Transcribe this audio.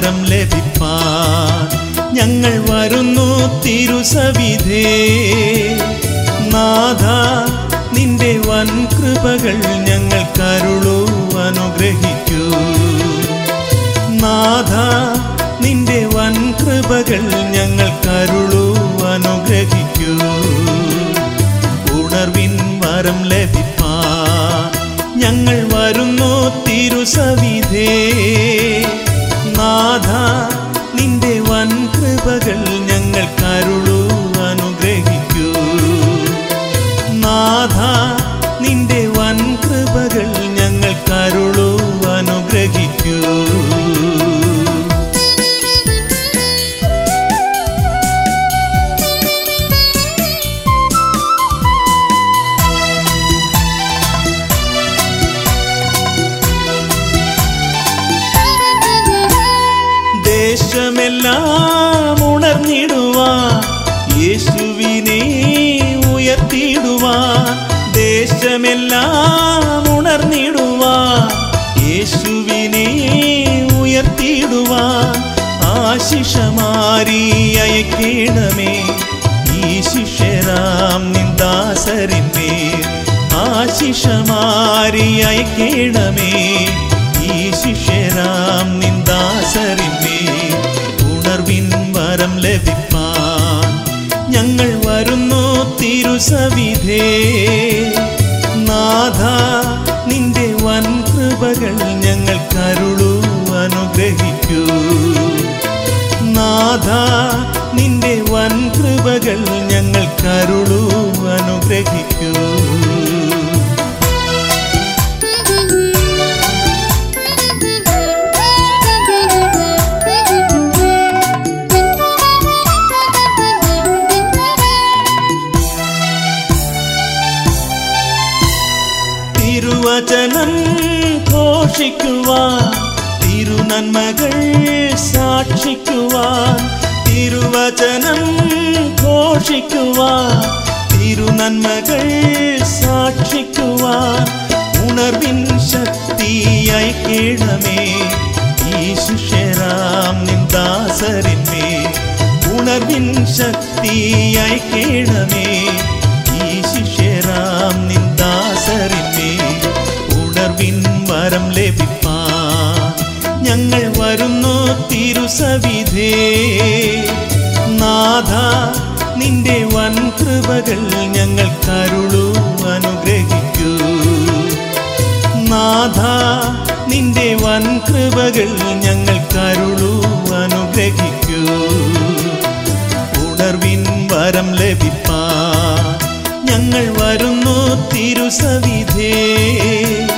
വരം ലഭിപ്പാൻ ഞങ്ങൾ വരുന്നു തിരുസവിധേ നാഥ നിന്റെ വൻ കൃപകൾ ഞങ്ങൾ കരുളൂ അനുഗ്രഹിക്കൂ നാഥ നിന്റെ വൻ കൃപകൾ ഞങ്ങൾ കരുളൂ അനുഗ്രഹിക്കൂ ഉണർവിൻ വരം ലഭിപ്പാൻ ഞങ്ങൾ വരുന്നു തിരുസവിധേ നാഥ നിന്റെ വൻ കൃപകൾ ഞങ്ങൾ കരുളൂ അനുഗ്രഹിക്കൂ നാഥ നിന്റെ വൻ കൃപകൾ ഞങ്ങൾ കരുളൂ അനുഗ്രഹിക്കൂ ദേശമെല്ലാം ഉണർന്നിടുവാൻ യേശുവിനെ ഉയർത്തിടുവാൻ ദേശമെല്ലാം ഉണർന്നിടുവാൻ യേശുവിനെ ഉയർത്തിടുവാൻ ആശിഷമാരി അയക്കേണമേ ഈ ശിഷ്യരാം നിന്ദാസരിന്മേൽ ആശിഷമാരി അയക്കേണമേ ഈ ശിഷ്യരാം നിന്ദാസരിന്മേൽ ഉണർവിൻ വരം ലഭിപ്പാൻ ഞങ്ങൾ വരുന്നു തിരുസവിധേ നാഥ നിന്റെ വൻ കൃപകൾ ഞങ്ങൾ കരുളൂ അനുഗ്രഹിക്കൂ നാഥ നിന്റെ വൻ കൃപകൾ ഞങ്ങൾ കരുളൂ അനുഗ്രഹിക്കൂ തിരുവചനം ഘോഷിക്കുവാൻ തിരുനന്മകൾ സാക്ഷിക്കുവാൻ തിരുവചനം ഘോഷിക്കുവാൻ തിരുനന്മകൾ സാക്ഷിക്കുവാൻ ഉണർവിൻ ശക്തിയായി കേണമേ ഈ ശിഷ്യരാം നിന്ദാസരിന്മേ ഉണർവിൻ ശക്തിയായി കേണമേ ഈ ശിഷ്യരാം നിന്ദാസരിന്മേ ഉണർവിൻ വരം ലഭിപ്പാൻ ഞങ്ങൾ വരുന്നു തിരുസവിധേ നാഥ നിന്റെ വൻ കൃപകൾ ഞങ്ങൾ കരുളൂ അനുഗ്രഹിക്കൂ നാഥ നിന്റെ വൻ കൃപകൾ ഞങ്ങൾ കരുളൂ അനുഗ്രഹിക്കൂ ഉണർവിൻ വരം ലഭിപ്പാൻ ഞങ്ങൾ വരുന്നു തിരുസവിധേ